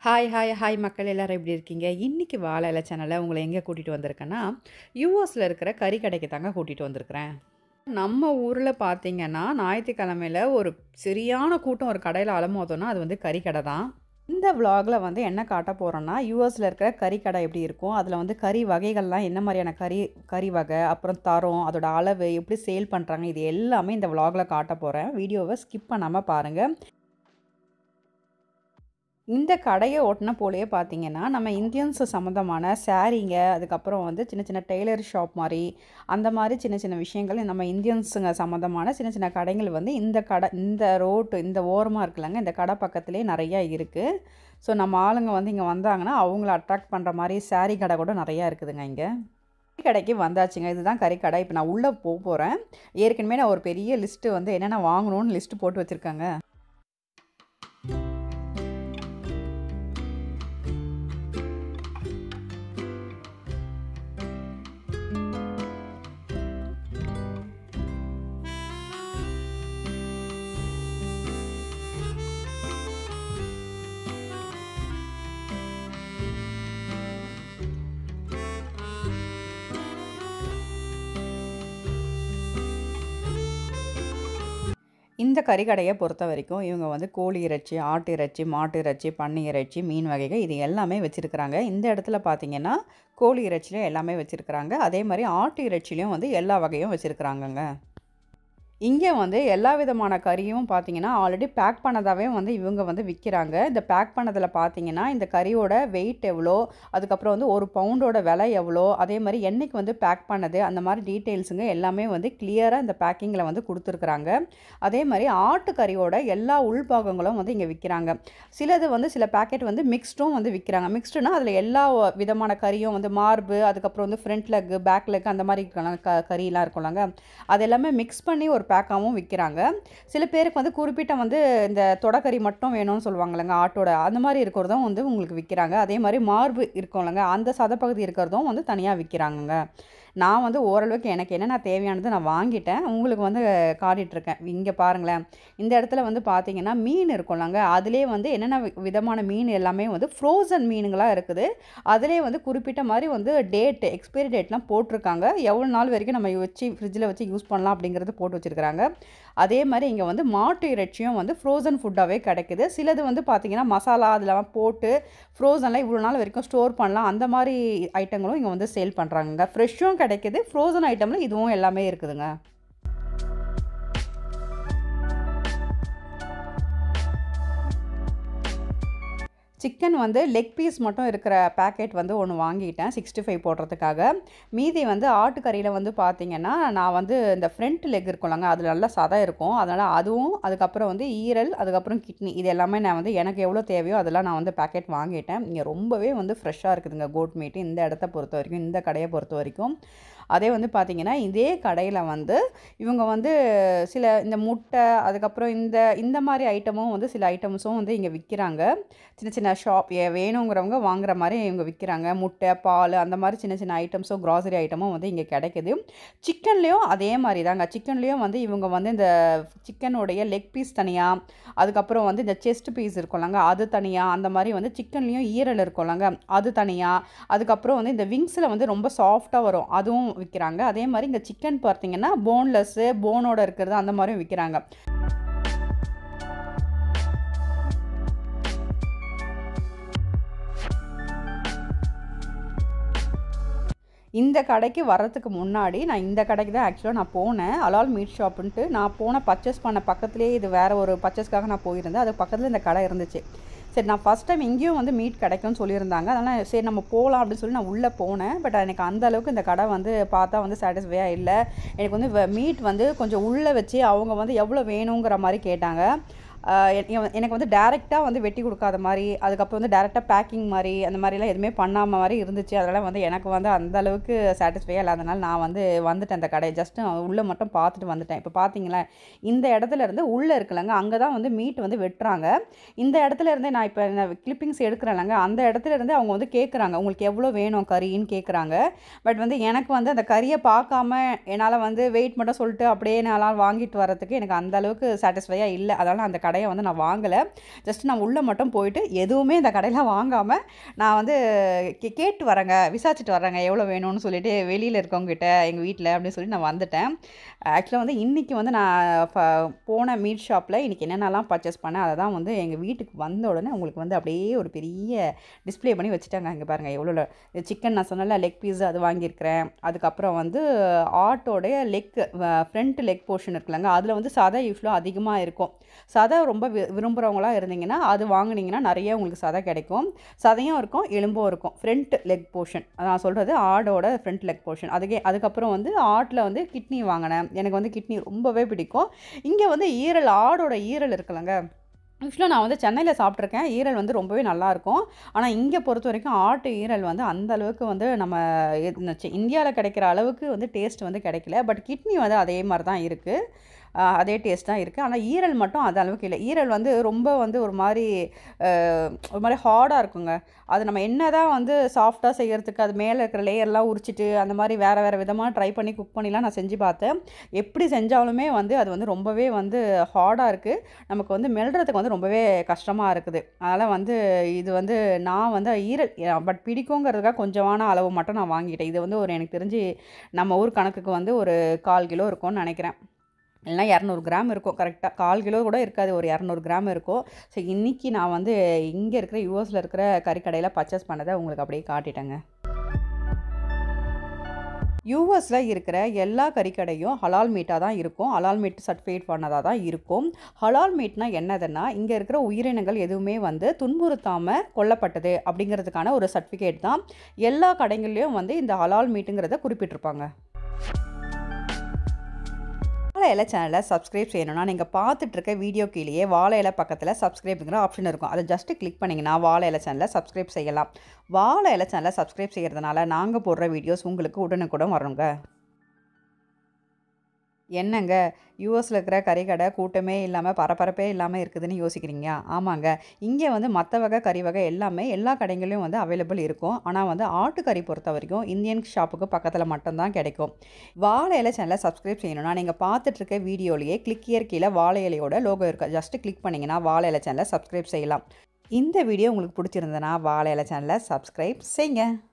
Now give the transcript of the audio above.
hi hi hi மக்கள் எல்லாரும் எப்படி இருக்கீங்க இன்றைக்கி வாழை இலை சேனலை உங்களை எங்கே கூட்டிகிட்டு வந்திருக்கேன்னா யூஎஸில் இருக்கிற கறி கடைக்கு தாங்க கூட்டிகிட்டு வந்திருக்கிறேன் நம்ம ஊரில் பார்த்தீங்கன்னா ஞாயிற்றுக்கிழமையில் ஒரு சரியான கூட்டம் ஒரு கடையில் அலமோதோன்னா அது வந்து கறி கடை தான் இந்த விலாகில் வந்து என்ன காட்ட போகிறோன்னா யூஎஸில் இருக்கிற கறி கடை எப்படி இருக்கும் அதில் வந்து கறி வகைகள்லாம் என்ன மாதிரியான கறி கறி வகை அப்புறம் தரம் அதோட அளவு எப்படி சேல் பண்ணுறாங்க இது எல்லாமே இந்த விலாகில் காட்ட போகிறேன் வீடியோவை ஸ்கிப் பண்ணாமல் பாருங்கள் இந்த கடையை ஓட்டின போலயே பார்த்தீங்கன்னா நம்ம இந்தியன்ஸ் சம்மந்தமான சாரீங்க அதுக்கப்புறம் வந்து சின்ன சின்ன டெய்லர் ஷாப் மாதிரி அந்த மாதிரி சின்ன சின்ன விஷயங்கள் நம்ம இந்தியன்ஸுங்க சம்மந்தமான சின்ன சின்ன கடைகள் வந்து இந்த கடை இந்த ரோட்டு இந்த ஓரமாக இருக்குல்லங்க இந்த கடை பக்கத்துலேயே நிறையா இருக்குது ஸோ நம்ம ஆளுங்க வந்து இங்கே வந்தாங்கன்னா அவங்கள அட்ராக்ட் பண்ணுற மாதிரி சாரீ கடை கூட நிறையா இருக்குதுங்க இங்கே கடைக்கு வந்தாச்சுங்க இதுதான் கறிக்கடை இப்போ நான் உள்ளே போக போகிறேன் ஏற்கனவே நான் ஒரு பெரிய லிஸ்ட்டு வந்து என்னென்ன வாங்கணும்னு லிஸ்ட்டு போட்டு வச்சுருக்காங்க இந்த கறிக்கடையை பொறுத்த வரைக்கும் இவங்க வந்து கோழி இறைச்சி ஆட்டு இறைச்சி மாட்டு இறைச்சி பன்னி இறைச்சி மீன் வகைகள் இது எல்லாமே வச்சுருக்குறாங்க இந்த இடத்துல பார்த்தீங்கன்னா கோழி இறைச்சிலையும் எல்லாமே வச்சுருக்குறாங்க அதே மாதிரி ஆட்டு இறைச்சிலையும் வந்து எல்லா வகையும் வச்சுருக்குறாங்கங்க இங்கே வந்து எல்லா விதமான கறியும் பார்த்தீங்கன்னா ஆல்ரெடி பேக் பண்ணதாகவே வந்து இவங்க வந்து விற்கிறாங்க இந்த பேக் பண்ணதில் பார்த்தீங்கன்னா இந்த கறியோட வெயிட் எவ்வளோ அதுக்கப்புறம் வந்து ஒரு பவுண்டோட விலை எவ்வளோ அதே மாதிரி என்னைக்கு வந்து பேக் பண்ணது அந்த மாதிரி டீட்டெயில்ஸுங்க எல்லாமே வந்து கிளியராக இந்த பேக்கிங்கில் வந்து கொடுத்துருக்குறாங்க அதே மாதிரி ஆட்டுக்கறியோட எல்லா உள்பாகங்களும் வந்து இங்கே விற்கிறாங்க சிலது வந்து சில பேக்கெட் வந்து மிக்ஸ்டும் வந்து விற்கிறாங்க மிக்ஸ்டுனா அதில் எல்லா விதமான கறியும் வந்து மார்பு அதுக்கப்புறம் வந்து ஃப்ரண்ட் லெக் பேக் லெக் அந்த மாதிரி இருக்கலாம் க கறியெல்லாம் இருக்கும்லங்க அது எல்லாமே மிக்ஸ் பண்ணி ஒரு பேக்காகவும் விற்கிறாங்க சில பேருக்கு வந்து குறிப்பிட்ட வந்து இந்த தொடக்கறி மட்டும் வேணும்னு சொல்லுவாங்கல்லங்க ஆட்டோட அந்த மாதிரி இருக்கிறதும் வந்து உங்களுக்கு விற்கிறாங்க அதே மாதிரி மார்பு இருக்கும்லங்க அந்த சதப்பகுதி இருக்கிறதும் வந்து தனியாக விற்கிறாங்கங்க நான் வந்து ஓரளவுக்கு எனக்கு என்னென்ன தேவையானது நான் வாங்கிட்டேன் உங்களுக்கு வந்து காட்டிகிட்ருக்கேன் இங்கே பாருங்களேன் இந்த இடத்துல வந்து பார்த்தீங்கன்னா மீன் இருக்கும்லங்க அதிலே வந்து என்னென்ன விதமான மீன் எல்லாமே வந்து ஃப்ரோசன் மீனுங்களாக இருக்குது அதிலே வந்து குறிப்பிட்ட மாதிரி வந்து டேட் எக்ஸ்பைரி டேட்லாம் போட்டிருக்காங்க எவ்வளோ நாள் வரைக்கும் நம்ம வச்சு ஃப்ரிட்ஜில் வச்சு யூஸ் பண்ணலாம் அப்படிங்கிறது போட்டு வச்சுருக்காங்க அதே மாதிரி இங்கே வந்து மாட்டு இறைச்சியும் வந்து ஃப்ரோசன் ஃபுட்டாகவே கிடைக்குது சிலது வந்து பார்த்திங்கன்னா மசாலா அதில் போட்டு ஃப்ரோசனில் இவ்வளோ நாள் வரைக்கும் ஸ்டோர் பண்ணலாம் அந்த மாதிரி ஐட்டங்களும் இங்கே வந்து சேல் பண்ணுறாங்க ஃப்ரெஷ்ஷும் கிடைக்குது ஃப்ரோசன் ஐட்டமில் இதுவும் எல்லாமே இருக்குதுங்க சிக்கன் வந்து லெக் பீஸ் மட்டும் இருக்கிற பேக்கெட் வந்து ஒன்று வாங்கிட்டேன் சிக்ஸ்டி ஃபைவ் போடுறதுக்காக மீதி வந்து ஆட்டுக்கறியில் வந்து பார்த்திங்கன்னா நான் வந்து இந்த ஃப்ரண்ட் லெக் இருக்கும்லங்க அதில் நல்லா சதை இருக்கும் அதனால் அதுவும் அதுக்கப்புறம் வந்து ஈரல் அதுக்கப்புறம் கிட்னி இது எல்லாமே நான் வந்து எனக்கு எவ்வளோ தேவையோ அதெல்லாம் நான் வந்து பேக்கெட் வாங்கிட்டேன் இங்கே ரொம்பவே வந்து ஃப்ரெஷ்ஷாக இருக்குதுங்க கோட் மீட்டு இந்த இடத்த பொறுத்த வரைக்கும் இந்த கடையை பொறுத்த வரைக்கும் அதே வந்து பார்த்திங்கன்னா இதே கடையில் வந்து இவங்க வந்து சில இந்த முட்டை அதுக்கப்புறம் இந்த இந்த மாதிரி ஐட்டமும் வந்து சில ஐட்டம்ஸும் வந்து இங்கே விற்கிறாங்க சின்ன சின்ன ஷாப் வேணுங்கிறவங்க வாங்குற மாதிரி இவங்க விற்கிறாங்க முட்டை பால் அந்த மாதிரி சின்ன சின்ன ஐட்டம்ஸும் க்ராசரி ஐட்டமும் வந்து இங்கே கிடைக்குது சிக்கன்லேயும் அதே மாதிரி தாங்க சிக்கன்லேயும் வந்து இவங்க வந்து இந்த சிக்கனுடைய லெக் பீஸ் தனியாக அதுக்கப்புறம் வந்து இந்த செஸ்ட் பீஸ் இருக்கும்லங்க அது தனியாக அந்த மாதிரி வந்து சிக்கன்லேயும் ஈரல் இருக்கும்லங்க அது தனியாக அதுக்கப்புறம் வந்து இந்த விங்ஸில் வந்து ரொம்ப சாஃப்டாக வரும் அதுவும் விற்கிறாங்க அதே மாதிரி இந்த சிக்கன் பார்த்தீங்கன்னா போன்லெஸ்ஸு போனோட இருக்கிறது அந்த மாதிரியும் விற்கிறாங்க இந்த கடைக்கு வர்றதுக்கு முன்னாடி நான் இந்த கடைக்கு தான் ஆக்சுவலாக நான் போனேன் அலால் மீட் ஷாப்புன்ட்டு நான் போன பர்ச்சேஸ் பண்ண பக்கத்துலேயே இது வேறு ஒரு பர்ச்சேஸ்க்காக நான் போயிருந்தேன் அது பக்கத்தில் இந்த கடை இருந்துச்சு சரி நான் ஃபஸ்ட் டைம் இங்கேயும் வந்து மீட் கிடைக்கும்னு சொல்லியிருந்தாங்க அதனால் சரி நம்ம போகலாம் அப்படின்னு சொல்லி நான் உள்ளே போனேன் பட் எனக்கு அந்த அளவுக்கு இந்த கடை வந்து பார்த்தா வந்து சாட்டிஸ்ஃபையாக இல்லை எனக்கு வந்து மீட் வந்து கொஞ்சம் உள்ளே வச்சு அவங்க வந்து எவ்வளோ வேணுங்கிற மாதிரி கேட்டாங்க எனக்கு வந்து டேரெக்டாக வந்து வெட்டி கொடுக்காத மாதிரி அதுக்கப்புறம் வந்து டேரெக்டாக பேக்கிங் மாதிரி அந்த மாதிரிலாம் எதுவுமே பண்ணாமல் மாதிரி இருந்துச்சு அதனால் வந்து எனக்கு வந்து அந்த அளவுக்கு சாட்டிஸ்ஃபையாக இல்லாதனால நான் வந்து வந்துட்டேன் அந்த கடை ஜஸ்ட்டு உள்ளே மட்டும் பார்த்துட்டு வந்துட்டேன் இப்போ பார்த்தீங்களா இந்த இடத்துல இருந்து உள்ளே இருக்குல்லங்க அங்கே தான் வந்து மீட் வந்து வெட்டுறாங்க இந்த இடத்துல இருந்தே நான் இப்போ கிளிப்பிங்ஸ் எடுக்கிறேன்லங்க அந்த இடத்துல இருந்து அவங்க வந்து கேட்குறாங்க உங்களுக்கு எவ்வளோ வேணும் கறின்னு கேட்குறாங்க பட் வந்து எனக்கு வந்து அந்த கறியை பார்க்காம என்னால் வந்து வெயிட் மட்டும் சொல்லிட்டு அப்படியே என்னால் வாங்கிட்டு வரதுக்கு எனக்கு அந்த அளவுக்கு சாட்டிஸ்ஃபையாக இல்லை அதனால் நான் அந்த கடை கடையை வந்து நான் வாங்கலை ஜஸ்ட் நான் உள்ளே மட்டும் போயிட்டு எதுவுமே இந்த கடையில் வாங்காமல் நான் வந்து கே கேட்டு வரேங்க விசாரிச்சுட்டு வரேங்க எவ்வளோ வேணும்னு சொல்லிட்டு வெளியில் இருக்கவங்ககிட்ட எங்கள் வீட்டில் அப்படின்னு சொல்லி நான் வந்துட்டேன் ஆக்சுவலாக வந்து இன்றைக்கி வந்து நான் ஃப- போன மீட் ஷாப்பில் இன்றைக்கி என்னென்னலாம் பர்ச்சேஸ் பண்ணேன் அதை தான் வந்து எங்கள் வீட்டுக்கு வந்த உடனே உங்களுக்கு வந்து அப்படியே ஒரு பெரிய டிஸ்ப்ளே பண்ணி வச்சுட்டாங்க இங்கே பாருங்கள் எவ்வளோ சிக்கன் நான் சொன்னல லெக் பீஸ் அது வாங்கியிருக்கிறேன் அதுக்கப்புறம் வந்து ஆட்டோடைய லெக் ஃப்ரண்ட் லெக் போர்ஷன் இருக்குல்லங்க அதில் வந்து சதை யூஸ்வலாக அதிகமாக இருக்கும் சதை ரொம்ப வி விரும்புகிறவங்களா இருந்தீங்கன்னா அது வாங்குனீங்கன்னா நிறைய உங்களுக்கு சதை கிடைக்கும் சதையும் இருக்கும் எலும்பும் இருக்கும் ஃப்ரண்ட் லெக் போர்ஷன் நான் சொல்கிறது ஆடோட ஃப்ரண்ட் லெக் போர்ஷன் அதுக்கே அதுக்கப்புறம் வந்து ஆட்டில் வந்து கிட்னி வாங்கினேன் எனக்கு வந்து கிட்னி ரொம்பவே பிடிக்கும் இங்கே வந்து ஈரல் ஆடோட ஈரல் இருக்குல்லங்க யூஸ்வலாக நான் வந்து சென்னையில் சாப்பிட்ருக்கேன் ஈரல் வந்து ரொம்பவே நல்லாயிருக்கும் ஆனால் இங்கே பொறுத்த வரைக்கும் ஆட்டு ஈரல் வந்து அந்த அளவுக்கு வந்து நம்ம இந்தியாவில் கிடைக்கிற அளவுக்கு வந்து டேஸ்ட் வந்து கிடைக்கல பட் கிட்னி வந்து அதே மாதிரி தான் இருக்குது ஆஹ் அதே டேஸ்ட் தான் இருக்குது ஆனால் ஈரல் மட்டும் அது அளவுக்கு இல்லை ஈரல் வந்து ரொம்ப வந்து ஒரு மாதிரி ஆஹ் ஒரு மாதிரி ஹார்டாக இருக்குங்க அது நம்ம என்ன தான் வந்து சாஃப்டாக செய்யறதுக்கு அது மேலே இருக்கிற லேயர்லாம் உரிச்சிட்டு அந்த மாதிரி வேறு வேறு விதமாக ட்ரை பண்ணி குக் பண்ணிலாம் நான் செஞ்சு பார்த்தேன் எப்படி செஞ்சாலுமே வந்து அது வந்து ரொம்பவே வந்து ஹார்டாக இருக்குது நமக்கு வந்து மெல்றதுக்கு வந்து ரொம்பவே கஷ்டமாக இருக்குது அதனால் வந்து இது வந்து நான் வந்து ஈரல் பட் பிடிக்குங்கிறதுக்காக கொஞ்சமான அளவு மட்டும் நான் வாங்கிட்டேன் இது வந்து ஒரு எனக்கு தெரிஞ்சு நம்ம ஊர் கணக்குக்கு வந்து ஒரு கால் கிலோ இருக்கும்னு நினைக்கிறேன் இல்லைனா இரநூறு கிராம் இருக்கும் கரெக்டாக கால் கிலோ கூட இருக்காது ஒரு இரநூறு கிராம் இருக்கும் ஸோ இன்றைக்கி நான் வந்து இங்கே இருக்கிற யூஎஸில் இருக்கிற கறிக்கடையில் பர்ச்சேஸ் பண்ணதை உங்களுக்கு அப்படியே காட்டிட்டேங்க யூஎஸில் இருக்கிற எல்லா கறிக்கடையும் ஹலால் மீட்டாக தான் இருக்கும் ஹலால் மீட் சர்டிஃபைட் பண்ணதாக தான் இருக்கும் ஹலால் மீட்னா என்னதுன்னா இங்கே இருக்கிற உயிரினங்கள் எதுவுமே வந்து துன்புறுத்தாமல் கொல்லப்பட்டது அப்படிங்கிறதுக்கான ஒரு சர்டிஃபிகேட் தான் எல்லா கடைகள்லையும் வந்து இந்த ஹலால் மீட்டுங்கிறத குறிப்பிட்டிருப்பாங்க வாழை இலை சேனலை சப்ஸ்கிரைப் செய்யணும்னா நீங்கள் பார்த்துட்டு இருக்க வீடியோ கீழேயே வாழை இலை பக்கத்தில் சப்ஸ்கிரைப்புங்கிற ஆப்ஷன் இருக்கும் அதை ஜஸ்ட் கிளிக் பண்ணிங்கன்னா வாழை இலை சேனலை சப்ஸ்கிரைப் செய்யலாம் வாழை இலை சேனலை சப்ஸ்கிரைப் செய்கிறதுனால நாங்கள் போடுற வீடியோஸ் உங்களுக்கு உடனுக்குடன் வருங்க என்னங்க யூஎஸில் இருக்கிற கறிக்கடை கூட்டமே இல்லாமல் பரபரப்பே இல்லாமல் இருக்குதுன்னு யோசிக்கிறீங்க ஆமாங்க இங்கே வந்து மற்ற வகை கறி வகை எல்லாமே எல்லா கடைகளையும் வந்து அவைலபிள் இருக்கும் ஆனால் வந்து ஆட்டுக்கறி பொறுத்த வரைக்கும் இந்தியன் ஷாப்புக்கு பக்கத்தில் மட்டும்தான் கிடைக்கும் வாழை இலை சேனலை சப்ஸ்கிரைப் செய்யணும்னா நீங்கள் பார்த்துட்டு இருக்க வீடியோலேயே கிளிக் இயர் கீழே வாழை இலையோட லோகோ இருக்குது ஜஸ்ட் கிளிக் பண்ணிங்கன்னா வாழை இலை சேனலை சப்ஸ்கிரைப் செய்யலாம் இந்த வீடியோ உங்களுக்கு பிடிச்சிருந்ததுன்னா வாழை இலை சேனலை சப்ஸ்கிரைப் செய்யுங்க